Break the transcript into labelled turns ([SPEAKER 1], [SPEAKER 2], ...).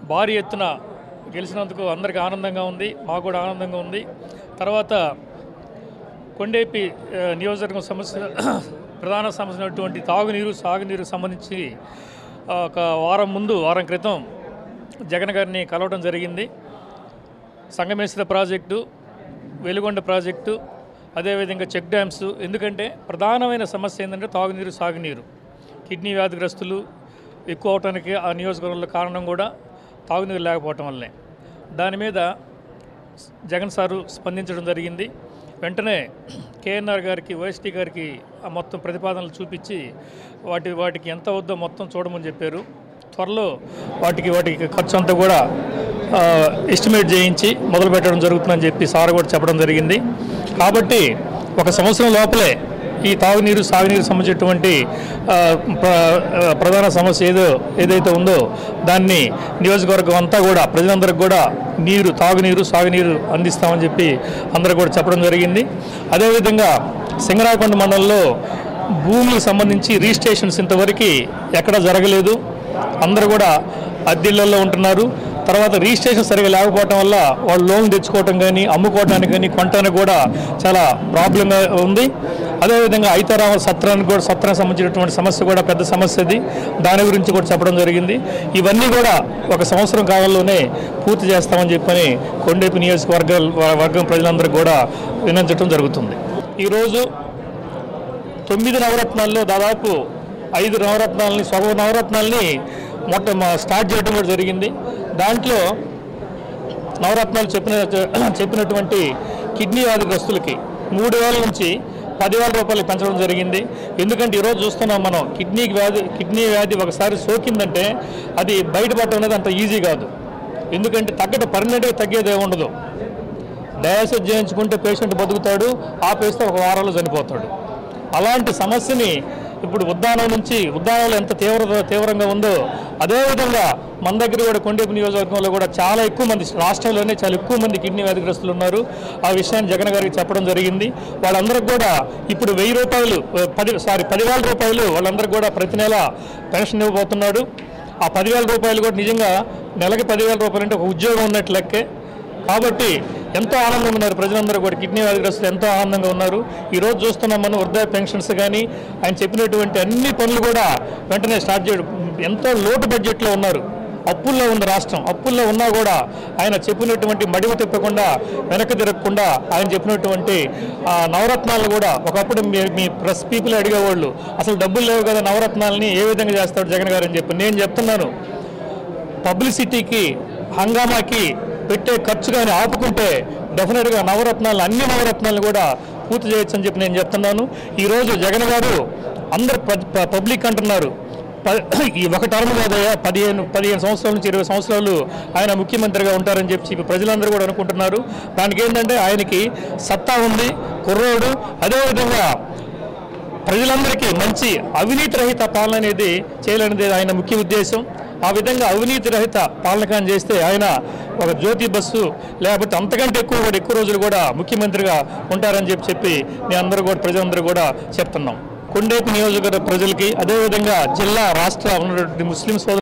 [SPEAKER 1] భారీ ఎత్తున గెలిచినందుకు అందరికీ ఆనందంగా ఉంది మాకు కూడా ఆనందంగా ఉంది తర్వాత కొండేపి ఆ, నియోజకవర్గం సమస్య ప్రధాన సమస్య అయినటువంటి తాగునీరు సాగునీరు సంబంధించి ఆ, ఒక వారం ముందు వారం క్రితం జగన్ గారిని కలవడం జరిగింది సంగమేశ్వర ప్రాజెక్టు వెలుగొండ ప్రాజెక్టు అదేవిధంగా చెక్ డ్యామ్స్ ఎందుకంటే ప్రధానమైన సమస్య ఏంటంటే తాగునీరు సాగునీరు కిడ్నీ వ్యాధిగ్రస్తులు ఎక్కువ అవటానికి ఆ నియోజకవర్గంలో కారణం కూడా తాగునీరు లేకపోవటం వల్లనే దాని మీద జగన్ సారు స్పందించడం జరిగింది వెంటనే కేఎన్ఆర్ గారికి వైఎస్టీ గారికి ఆ మొత్తం ప్రతిపాదనలు చూపించి వాటి వాటికి ఎంత అవుద్దో మొత్తం చూడమని చెప్పారు త్వరలో వాటికి వాటికి ఖర్చు అంతా కూడా ఆ, ఎస్టిమేట్ చేయించి మొదలు పెట్టడం జరుగుతుందని చెప్పి సార్ కూడా చెప్పడం జరిగింది కాబట్టి ఒక సంవత్సరం లోపలే ఈ తాగునీరు సాగునీరు సంబంధించినటువంటి ఆ, ప్ర- ఆ, ప్రధాన సమస్య ఏదో ఏదైతే ఉందో దాన్ని నియోజకవర్గం అంతా కూడా ప్రజలందరికీ కూడా నీరు తాగునీరు సాగునీరు అందిస్తామని చెప్పి అందరూ కూడా చెప్పడం జరిగింది అదేవిధంగా సింగరాకొండ మండలంలో భూమికి సంబంధించి రిజిస్ట్రేషన్స్ ఇంతవరకు ఎక్కడ జరగలేదు అందరూ కూడా అద్దెళ్ళల్లో ఉంటున్నారు తర్వాత రిజిస్ట్రేషన్ సరిగా లేకపోవడం వల్ల వాళ్ళు లోన్ తెచ్చుకోవటం కానీ అమ్ముకోవడానికి కానీ కొనటానికి కూడా చాలా ప్రాబ్లంగా ఉంది అదేవిధంగా ఐతారామ సత్రానికి కూడా సత్రానికి సంబంధించినటువంటి సమస్య కూడా పెద్ద సమస్య అది దాని గురించి కూడా చెప్పడం జరిగింది ఇవన్నీ కూడా ఒక సంవత్సరం కాలంలోనే పూర్తి చేస్తామని చెప్పని కొండేపు నియోజకవర్గాల వర్గం ప్రజలందరికీ కూడా వినంచడం జరుగుతుంది ఈరోజు తొమ్మిది నవరత్నాల్లో దాదాపు ఐదు నవరత్నాలని సగం నవరత్నాలని మొట్ట మా- స్టార్ట్ చేయడం కూడా జరిగింది దాంట్లో నవరత్నాలు చెప్పిన చెప్పినటువంటి కిడ్నీ వ్యాధిగ్రస్తులకి మూడు వేల నుంచి పదివేల రూపాయలు పెంచడం జరిగింది ఎందుకంటే ఈరోజు చూస్తున్నాం మనం కిడ్నీ వ్యాధి కిడ్నీ వ్యాధి ఒకసారి సోకిందంటే అది బయటపడటం అనేది అంత ఈజీ కాదు ఎందుకంటే తగ్గట పర్మనెంట్గా తగ్గేది ఏమి ఉండదు డయాలసిస్ చేయించుకుంటే పేషెంట్ బతుకుతాడు ఆపేస్తే ఒక వారంలో చనిపోతాడు అలాంటి సమస్యని ఇప్పుడు ఉద్దానం నుంచి ఉద్దానంలో ఎంత తీవ్ర తీవ్రంగా ఉందో అదేవిధంగా మన దగ్గర కూడా కొండేపు నియోజకవర్గంలో కూడా చాలా ఎక్కువ మంది రాష్ట్రంలోనే చాలా ఎక్కువ మంది కిడ్నీ వ్యాధిగ్రస్తులు ఉన్నారు ఆ విషయాన్ని జగన్ గారికి చెప్పడం జరిగింది వాళ్ళందరికీ కూడా ఇప్పుడు వెయ్యి రూపాయలు ఆ, పది సారీ పదివేల రూపాయలు వాళ్ళందరికీ కూడా ప్రతి నెల పెన్షన్ ఇవ్వబోతున్నాడు ఆ పదివేల రూపాయలు కూడా నిజంగా నెలకి పదివేల రూపాయలు అంటే ఒక ఉద్యోగం ఉన్నట్టు లెక్కే కాబట్టి ఎంతో ఆనందంగా ఉన్నారు ప్రజలందరూ కూడా కిడ్నీ వ్యాధిగ్రస్తులు ఎంతో ఆనందంగా ఉన్నారు ఈరోజు చూస్తున్నాం మనం వృద్ధాప్య పెన్షన్స్ కానీ ఆయన చెప్పినటువంటి అన్ని పనులు కూడా వెంటనే స్టార్ట్ చేయడం ఎంతో లోటు బడ్జెట్లో ఉన్నారు అప్పుల్లో ఉంది రాష్ట్రం అప్పుల్లో ఉన్నా కూడా ఆయన చెప్పినటువంటి మడివ తిప్పకుండా వెనక్కి తిరగకుండా ఆయన చెప్పినటువంటి ఆ, నవరత్నాలు కూడా ఒకప్పుడు మీ మీ ప్రెస్ పీపుల్ అడిగేవాళ్ళు అసలు డబ్బులు లేవు కదా నవరత్నాలని ఏ విధంగా చేస్తాడు జగన్ గారు అని చెప్పి నేను చెప్తున్నాను పబ్లిసిటీకి హంగామాకి పెట్టే ఖర్చు కానీ ఆపుకుంటే డెఫినెట్గా నవరత్నాలు అన్ని నవరత్నాలు కూడా పూర్తి చేయొచ్చు అని చెప్పి నేను చెప్తున్నాను ఈరోజు జగన్ గారు అందరు ప- ప- పబ్లిక్ అంటున్నారు ప- ఈ ఒక టర్మ్ కాదయ్యా పదిహేను పదిహేను సంవత్సరాల నుంచి ఇరవై సంవత్సరాలు ఆయన ముఖ్యమంత్రిగా ఉంటారని చెప్పి ప్రజలందరూ కూడా అనుకుంటున్నారు దానికి ఏంటంటే ఆయనకి సత్తా ఉంది కుర్రోడు అదేవిధంగా ప్రజలందరికీ మంచి అవినీతి రహిత పాలన అనేది చేయాలనేది ఆయన ముఖ్య ఉద్దేశం ఆ విధంగా అవినీతి రహిత పాలన చేస్తే ఆయన ఒక జ్యోతి బస్సు లేకపోతే అంతకంటే ఎక్కువ కూడా ఎక్కువ రోజులు కూడా ముఖ్యమంత్రిగా ఉంటారని చెప్పి చెప్పి నేను అందరూ కూడా ప్రజలందరూ కూడా చెప్తున్నాం కొండేపు నియోజకవర్గ ప్రజలకి అదేవిధంగా జిల్లా రాష్ట్ర ఉన్నటువంటి ముస్లిం సోదరు